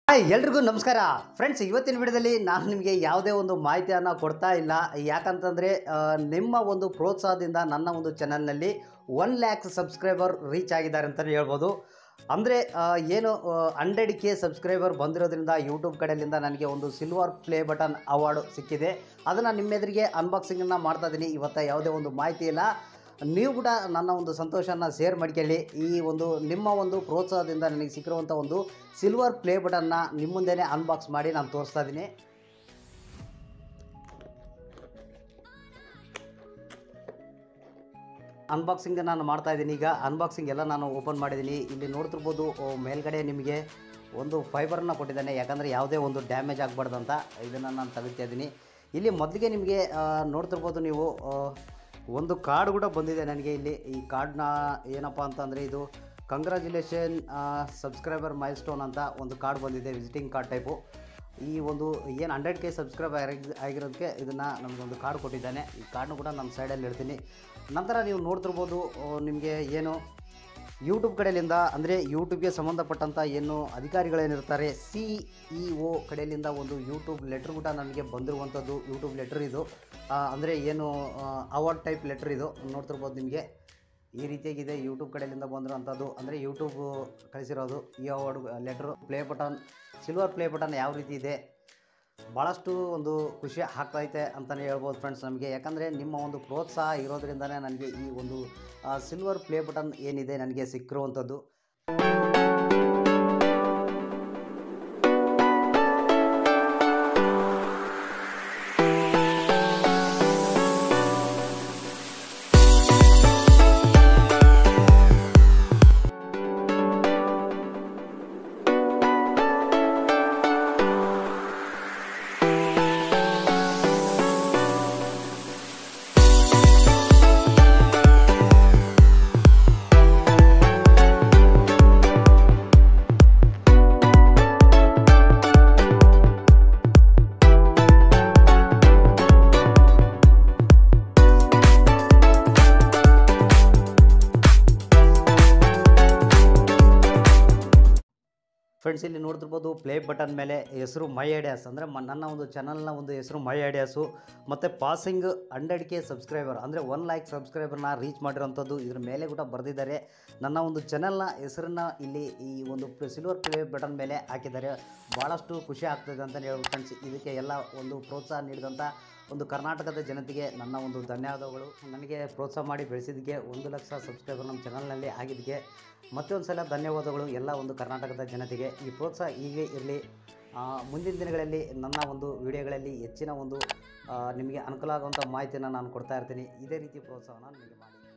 hi ಎಲ್ರಿಗೂ ನಮಸ್ಕಾರ friends ಇವತ್ತಿನ ವಿಡಿಯೋದಲ್ಲಿ ನಾನು ನಿಮಗೆ ಯಾವುದೇ ಒಂದು ಮಾಹಿತಿಯನ್ನು ಕೊಡ್ತಾ ಇಲ್ಲ ಯಾಕಂತಂದರೆ ನಿಮ್ಮ ಒಂದು ಪ್ರೋತ್ಸಾಹದಿಂದ ನನ್ನ ಒಂದು ಚಾನಲ್ನಲ್ಲಿ ಒನ್ ಲ್ಯಾಕ್ ಸಬ್ಸ್ಕ್ರೈಬರ್ ರೀಚ್ ಆಗಿದ್ದಾರೆ ಅಂತಲೇ ಹೇಳ್ಬೋದು ಅಂದರೆ ಏನು ಹಂಡ್ರೆಡ್ ಕೆ ಸಬ್ಸ್ಕ್ರೈಬರ್ ಬಂದಿರೋದ್ರಿಂದ ಯೂಟ್ಯೂಬ್ ಕಡೆಯಿಂದ ನನಗೆ ಒಂದು ಸಿಲ್ವರ್ ಪ್ಲೇ ಬಟನ್ ಅವಾರ್ಡ್ ಸಿಕ್ಕಿದೆ ಅದನ್ನು ನಿಮ್ಮೆದುರಿಗೆ ಅನ್ಬಾಕ್ಸಿಂಗನ್ನು ಮಾಡ್ತಾ ಇದ್ದೀನಿ ಇವತ್ತು ಯಾವುದೇ ಒಂದು ಮಾಹಿತಿ ಇಲ್ಲ ನೀವು ಕೂಡ ನನ್ನ ಒಂದು ಸಂತೋಷನ ಶೇರ್ ಮಾಡ್ಕೊಳ್ಳಿ ಈ ಒಂದು ನಿಮ್ಮ ಒಂದು ಪ್ರೋತ್ಸಾಹದಿಂದ ನನಗೆ ಸಿಕ್ಕಿರುವಂಥ ಒಂದು ಸಿಲ್ವರ್ ಪ್ಲೇ ಬಟನ್ನ ನಿಮ್ಮ ಮುಂದೆನೇ ಅನ್ಬಾಕ್ಸ್ ಮಾಡಿ ನಾನು ತೋರಿಸ್ತಾ ಇದ್ದೀನಿ ಅನ್ಬಾಕ್ಸಿಂಗ್ ನಾನು ಮಾಡ್ತಾ ಇದ್ದೀನಿ ಈಗ ಅನ್ಬಾಕ್ಸಿಂಗ್ ಎಲ್ಲ ನಾನು ಓಪನ್ ಮಾಡಿದ್ದೀನಿ ಇಲ್ಲಿ ನೋಡ್ತಿರ್ಬೋದು ಓ, ಮೇಲ್ಗಡೆ ನಿಮಗೆ ಒಂದು ಫೈಬರನ್ನು ಕೊಟ್ಟಿದ್ದಾನೆ ಯಾಕಂದರೆ ಯಾವುದೇ ಒಂದು ಡ್ಯಾಮೇಜ್ ಆಗಬಾರ್ದು ಅಂತ ಇದನ್ನು ನಾನು ತೆಗಿತಾ ಇದ್ದೀನಿ ಇಲ್ಲಿ ಮೊದಲಿಗೆ ನಿಮಗೆ ಆ, ನೋಡ್ತಿರ್ಬೋದು ನೀವು ಆ, ಒಂದು ಕಾರ್ಡ್ ಕೂಡ ಬಂದಿದೆ ನನಗೆ ಇಲ್ಲಿ ಈ ಕಾರ್ಡ್ನ ಏನಪ್ಪ ಅಂತಂದರೆ ಇದು ಕಂಗ್ರ್ಯಾಚುಲೇಷನ್ ಸಬ್ಸ್ಕ್ರೈಬರ್ ಮೈಲ್ ಸ್ಟೋನ್ ಅಂತ ಒಂದು ಕಾರ್ಡ್ ಬಂದಿದೆ ವಿಸಿಟಿಂಗ್ ಕಾರ್ಡ್ ಟೈಪು ಈ ಒಂದು ಏನು ಹಂಡ್ರೆಡ್ ಕೆ ಸಬ್ಸ್ಕ್ರೈಬ್ ಆಗಿರೋದಕ್ಕೆ ಇದನ್ನು ನಮಗೊಂದು ಕಾರ್ಡ್ ಕೊಟ್ಟಿದ್ದಾನೆ ಈ ಕಾರ್ಡ್ನು ಕೂಡ ನಮ್ಮ ಸೈಡಲ್ಲಿ ಇಡ್ತೀನಿ ನಂತರ ನೀವು ನೋಡ್ತಿರ್ಬೋದು ಆ, ನಿಮಗೆ ಏನು ಯೂಟ್ಯೂಬ್ ಕಡೆಯಿಂದ ಅಂದರೆ ಯೂಟ್ಯೂಬ್ಗೆ ಸಂಬಂಧಪಟ್ಟಂಥ ಏನು ಅಧಿಕಾರಿಗಳೇನಿರ್ತಾರೆ ಸಿ ಇ ಒ ಕಡೆಯಿಂದ ಒಂದು ಯೂಟ್ಯೂಬ್ ಲೆಟ್ರ್ ಕೂಡ ನನಗೆ ಬಂದಿರುವಂಥದ್ದು ಯೂಟ್ಯೂಬ್ ಲೆಟ್ರ್ ಇದು ಅಂದರೆ ಏನು ಅವಾರ್ಡ್ ಟೈಪ್ ಲೆಟ್ರ್ ಇದು ನೋಡ್ತಿರ್ಬೋದು ನಿಮಗೆ ಈ ರೀತಿಯಾಗಿದೆ ಯೂಟ್ಯೂಬ್ ಕಡೆಯಿಂದ ಬಂದಿರೋವಂಥದ್ದು ಅಂದರೆ ಯೂಟ್ಯೂಬ್ ಕಳಿಸಿರೋದು ಈ award letter play button silver play button ಯಾವ ರೀತಿ ಇದೆ ಭಾಳಷ್ಟು ಒಂದು ಖುಷಿ ಆಗ್ತೈತೆ ಅಂತಲೇ ಹೇಳ್ಬೋದು ಫ್ರೆಂಡ್ಸ್ ನಮಗೆ ಯಾಕಂದರೆ ನಿಮ್ಮ ಒಂದು ಪ್ರೋತ್ಸಾಹ ಇರೋದ್ರಿಂದನೇ ನನಗೆ ಈ ಒಂದು ಸಿಲ್ವರ್ ಪ್ಲೇ ಬಟನ್ ಏನಿದೆ ನನಗೆ ಸಿಕ್ಕಿರುವಂಥದ್ದು ಫ್ರೆಂಡ್ಸ್ ಇಲ್ಲಿ ನೋಡ್ತಿರ್ಬೋದು ಪ್ಲೇ ಬಟನ್ ಮೇಲೆ ಹೆಸರು ಮೈ ಐಡಿಯಾಸ್ ಅಂದರೆ ಮ ನನ್ನ ಒಂದು ಚಾನಲ್ನ ಒಂದು ಹೆಸರು ಮೈ ಐಡಿಯಾಸು ಮತ್ತು ಪಾಸಿಂಗ್ ಹಂಡ್ರೆಡ್ ಕೆ ಸಬ್ಸ್ಕ್ರೈಬರ್ ಅಂದರೆ ಒನ್ ಲ್ಯಾಕ್ ಸಬ್ಸ್ಕ್ರೈಬರ್ನ ರೀಚ್ ಮಾಡಿರೋಂಥದ್ದು ಇದ್ರ ಮೇಲೆ ಕೂಡ ಬರೆದಿದ್ದಾರೆ ನನ್ನ ಒಂದು ಚಾನಲ್ನ ಹೆಸರನ್ನು ಇಲ್ಲಿ ಈ ಒಂದು ಸಿಲ್ವರ್ ಪ್ಲೇ ಬಟನ್ ಮೇಲೆ ಹಾಕಿದ್ದಾರೆ ಭಾಳಷ್ಟು ಖುಷಿ ಆಗ್ತದೆ ಅಂತಲೇ ಹೇಳ್ಬೋದು ಫ್ರೆಂಡ್ಸ್ ಇದಕ್ಕೆ ಎಲ್ಲ ಒಂದು ಪ್ರೋತ್ಸಾಹ ನೀಡಿದಂಥ ಒಂದು ಕರ್ನಾಟಕದ ಜನತೆಗೆ ನನ್ನ ಒಂದು ಧನ್ಯವಾದಗಳು ನನಗೆ ಪ್ರೋತ್ಸಾಹ ಮಾಡಿ ಬೆಳೆಸಿದ್ದಕ್ಕೆ ಒಂದು ಲಕ್ಷ ಸಬ್ಸ್ಕ್ರೈಬರ್ ನಮ್ಮ ಚಾನಲ್ನಲ್ಲಿ ಆಗಿದ್ದಕ್ಕೆ ಮತ್ತೊಂದು ಸಲ ಧನ್ಯವಾದಗಳು ಎಲ್ಲ ಒಂದು ಕರ್ನಾಟಕದ ಜನತೆಗೆ ಈ ಪ್ರೋತ್ಸಾಹ ಹೀಗೆ ಇರಲಿ ಮುಂದಿನ ದಿನಗಳಲ್ಲಿ ನನ್ನ ಒಂದು ವಿಡಿಯೋಗಳಲ್ಲಿ ಹೆಚ್ಚಿನ ಒಂದು ಆ, ನಿಮಗೆ ಅನುಕೂಲ ಆಗುವಂಥ ಮಾಹಿತಿಯನ್ನು ನಾನು ಕೊಡ್ತಾ ಇರ್ತೀನಿ ಇದೇ ರೀತಿ ಪ್ರೋತ್ಸಾಹನ ನಿಮಗೆ ಮಾಡಿ